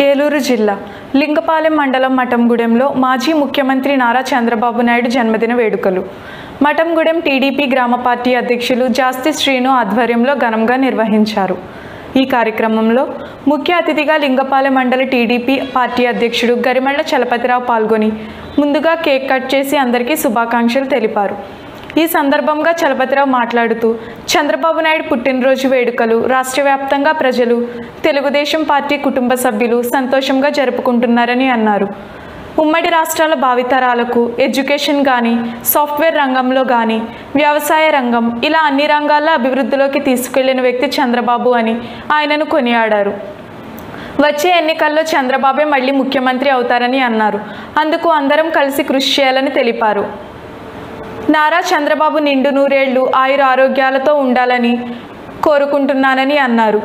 ఏలూరు జిల్లా లింగపాలెం మండలం మఠంగూడెంలో మాజీ ముఖ్యమంత్రి నారా చంద్రబాబు నాయుడు జన్మదిన వేడుకలు మఠంగూడెం టీడీపీ గ్రామ పార్టీ అధ్యక్షులు జాస్తి శ్రీను ఆధ్వర్యంలో ఘనంగా నిర్వహించారు ఈ కార్యక్రమంలో ముఖ్య అతిథిగా లింగపాలెం మండల టీడీపీ పార్టీ అధ్యక్షుడు గరిమళ్ళ చలపతిరావు పాల్గొని ముందుగా కేక్ కట్ చేసి అందరికీ శుభాకాంక్షలు తెలిపారు ఈ సందర్భంగా చలపతిరావు మాట్లాడుతూ చంద్రబాబు నాయుడు పుట్టినరోజు వేడుకలు రాష్ట్ర వ్యాప్తంగా ప్రజలు తెలుగుదేశం పార్టీ కుటుంబ సభ్యులు సంతోషంగా జరుపుకుంటున్నారని అన్నారు ఉమ్మడి రాష్ట్రాల భావితరాలకు ఎడ్యుకేషన్ కానీ సాఫ్ట్వేర్ రంగంలో కానీ వ్యవసాయ రంగం ఇలా అన్ని రంగాల్లో అభివృద్ధిలోకి తీసుకెళ్లిన వ్యక్తి చంద్రబాబు అని ఆయనను కొనియాడారు వచ్చే ఎన్నికల్లో చంద్రబాబే మళ్ళీ ముఖ్యమంత్రి అవుతారని అన్నారు అందుకు అందరం కలిసి కృషి చేయాలని తెలిపారు నారా చంద్రబాబు నిండు నూరేళ్లు ఆయుర ఆరోగ్యాలతో ఉండాలని కోరుకుంటున్నానని అన్నారు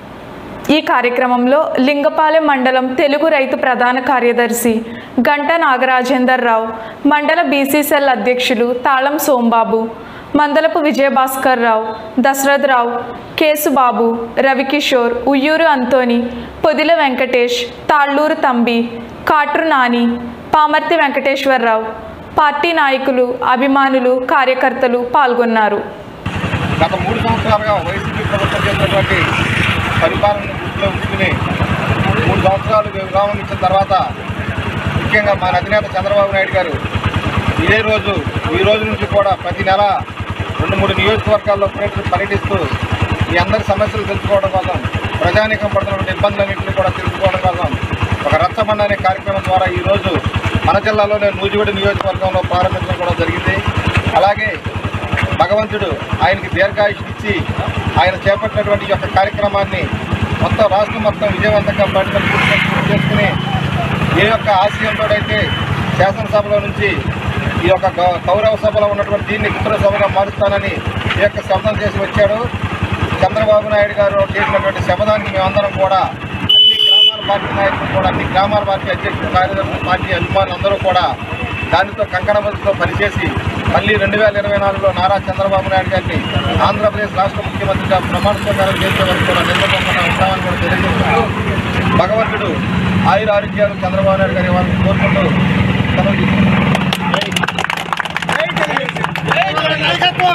ఈ కార్యక్రమంలో లింగపాలెం మండలం తెలుగు రైతు ప్రధాన కార్యదర్శి గంట నాగరాజేందర్ రావు మండల బీసీసెల్ అధ్యక్షులు తాళం సోంబాబు మందలపు విజయభాస్కర్ రావు దశరథ్ రావు కేసుబాబు రవికిషోర్ ఉయ్యూరు అంతోని పొదిల వెంకటేష్ తాళ్ళూరు తంబి కాట్రు నాని పామర్తి వెంకటేశ్వరరావు పార్టీ నాయకులు అభిమానులు కార్యకర్తలు పాల్గొన్నారు గత మూడు సంవత్సరాలుగా వైసీపీ ప్రభుత్వం చేసినటువంటి పరిపాలనను దృష్టిలో ఉంచుకుని మూడు సంవత్సరాలు విరామం ఇచ్చిన తర్వాత ముఖ్యంగా మా అధినేత చంద్రబాబు నాయుడు గారు ఇదే రోజు ఈ రోజు నుంచి కూడా ప్రతి నెల రెండు మూడు నియోజకవర్గాల్లో పర్యటి- పర్యటిస్తూ మీ అందరి సమస్యలు తెలుసుకోవడం కోసం ప్రజానీకం పడుతున్నటువంటి ఇబ్బందులన్నింటినీ కూడా తెలుసుకోవడం కోసం ఒక రచ్చబండ అనే కార్యక్రమం ద్వారా ఈరోజు మన జిల్లాలోనే నూజివీడు నియోజకవర్గంలో ప్రారంభించడం కూడా జరిగింది అలాగే భగవంతుడు ఆయనకి దీర్ఘాయుష్నిచ్చి ఆయన చేపట్టినటువంటి ఈ యొక్క కార్యక్రమాన్ని మొత్తం రాష్ట్రం మొత్తం విజయవంతంగా పడిన పూర్తి పూర్తి చేసుకుని ఏ యొక్క ఆశయంతో అయితే శాసనసభలో నుంచి ఈ యొక్క గౌ- కౌరవ సభలో ఉన్నటువంటి దీన్ని ఉత్తర సభగా మారుస్తానని ఈ యొక్క శబ్దం చేసి వచ్చాడు చంద్రబాబు నాయుడు గారు చేసినటువంటి శపథానికి మేమందరం కూడా అన్ని గ్రామాల పార్టీ నాయకులు కూడా అన్ని గ్రామాల పార్టీ అధ్యక్షులు కార్యదర్శులు పార్టీ అభిమానులు అందరూ కూడా దానితో కంకణబద్దుతో పనిచేసి మళ్ళీ రెండు వేల ఇరవై నాలుగులో నారా చంద్రబాబు నాయుడు గారిని ఆంధ్రప్రదేశ్ రాష్ట్ర ముఖ్యమంత్రిగా ప్రమాణ స్వీకారం చేసే వరకు కూడా నిలబడకుండా ఉంటామని కూడా తెలియజేస్తూ భగవంతుడు ఆయుర ఆరోగ్యాలు చంద్రబాబు నాయుడు గారి వారిని కోరుకుంటూ సెలవు తీసుకుంటున్నాను.